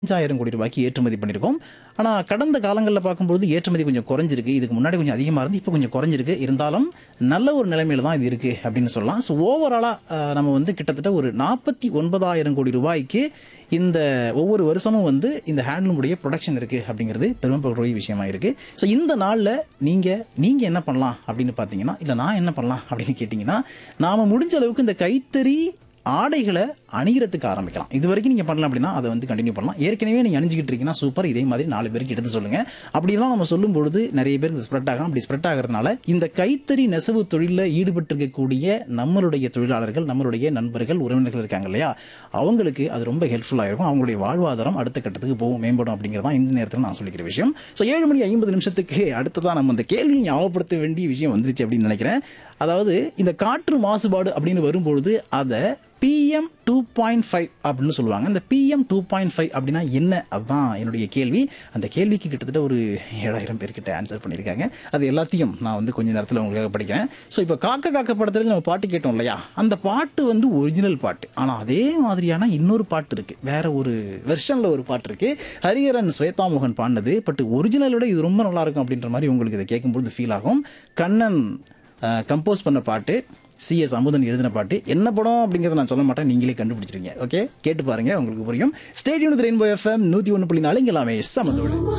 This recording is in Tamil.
அஞ்சாயிரம் கோடி ரூபாய்க்கு ஏற்றுமதி பண்ணியிருக்கோம் ஆனால் கடந்த காலங்களில் பார்க்கும்போது ஏற்றுமதி கொஞ்சம் குறைஞ்சிருக்கு இதுக்கு முன்னாடி கொஞ்சம் அதிகமாக இருந்து இப்போ கொஞ்சம் குறைஞ்சிருக்கு இருந்தாலும் நல்ல ஒரு நிலைமையில தான் இது இருக்குது அப்படின்னு சொல்லலாம் ஸோ ஓவராலாக நம்ம வந்து கிட்டத்தட்ட ஒரு நாற்பத்தி ஒன்பதாயிரம் கோடி ரூபாய்க்கு இந்த ஒவ்வொரு வருஷமும் வந்து இந்த ஹேண்ட்லூமுடைய ப்ரொடக்ஷன் இருக்குது அப்படிங்கிறது பெருமைப்படக்கூடிய விஷயமா இருக்குது ஸோ இந்த நாளில் நீங்கள் நீங்கள் என்ன பண்ணலாம் அப்படின்னு பார்த்தீங்கன்னா இல்லை நான் என்ன பண்ணலாம் அப்படின்னு கேட்டிங்கன்னா நாம் முடிஞ்ச அளவுக்கு இந்த கைத்தறி ஆடைகளை அணிகிறதுக்கு ஆரம்பிக்கலாம் இது வரைக்கும் நீங்கள் பண்ணலாம் அப்படின்னா அதை வந்து கண்டினியூ பண்ணலாம் ஏற்கனவே நீங்கள் அணிஞ்சிக்கிட்டு இருக்கீங்கன்னா சூப்பர் இதே மாதிரி நாலு பேருக்கு எடுத்து சொல்லுங்கள் அப்படிலாம் நம்ம சொல்லும் பொழுது நிறைய பேருக்கு ஸ்ப்ரெட் ஆகும் அப்படி ஸ்ப்ரெட் ஆகிறதுனால இந்த கைத்தறி நெசவு தொழிலில் ஈடுபட்டிருக்கக்கூடிய நம்மளுடைய தொழிலாளர்கள் நம்மளுடைய நண்பர்கள் உறவினர்கள் இருக்காங்க இல்லையா அவங்களுக்கு அது ரொம்ப ஹெல்ப்ஃபுல்லாக இருக்கும் அவங்களுடைய வாழ்வாதாரம் அடுத்த கட்டத்துக்கு போகும் மேம்படும் அப்படிங்கிறதான் இந்த நேரத்தில் நான் சொல்லிக்கிற விஷயம் ஸோ ஏழு மணி ஐம்பது நிமிஷத்துக்கு அடுத்ததான் நம்ம இந்த கேள்வியை ஞாபகப்படுத்த வேண்டிய விஷயம் வந்துருச்சு அப்படின்னு நினைக்கிறேன் அதாவது இந்த காற்று மாசுபாடு அப்படின்னு வரும்பொழுது அதை பிஎம் டூ பாயிண்ட் ஃபைவ் அப்படின்னு சொல்லுவாங்க இந்த பிஎம் டூ பாயிண்ட் ஃபைவ் அப்படின்னா என்ன அதுதான் என்னுடைய கேள்வி அந்த கேள்விக்கு கிட்டத்தட்ட ஒரு ஏழாயிரம் பேர்கிட்ட ஆன்சர் பண்ணியிருக்காங்க அது எல்லாத்தையும் நான் வந்து கொஞ்ச நேரத்தில் உங்களுக்காக படிக்கிறேன் ஸோ இப்போ காக்க காக்க படத்துல நம்ம பாட்டு கேட்டோம் இல்லையா அந்த பாட்டு வந்து ஒரிஜினல் பாட்டு ஆனால் அதே மாதிரியான இன்னொரு பாட்டு இருக்கு வேற ஒரு வெர்ஷனில் ஒரு பாட்டு இருக்கு ஹரிஹரன் ஸ்வேதா மோகன் பாடினது பட் ஒரிஜினலோட இது ரொம்ப நல்லா இருக்கும் அப்படின்ற மாதிரி உங்களுக்கு இதை கேட்கும்போது ஃபீல் ஆகும் கண்ணன் கம்போஸ் பண்ண பாட்டு சிஎஸ் அமுதன் எழுதின பாட்டு என்ன படம் அப்படிங்கிறத நான் சொல்ல மாட்டேன் நீங்களே கண்டுபிடிச்சிருங்க ஓகே கேட்டு பாருங்க உங்களுக்கு புரியும் ஸ்டேடியம் ரெயின்போ எஃப்எம் நூற்றி ஒன்று புள்ளி நாலு இங்கே எல்லாமே சமந்தோடு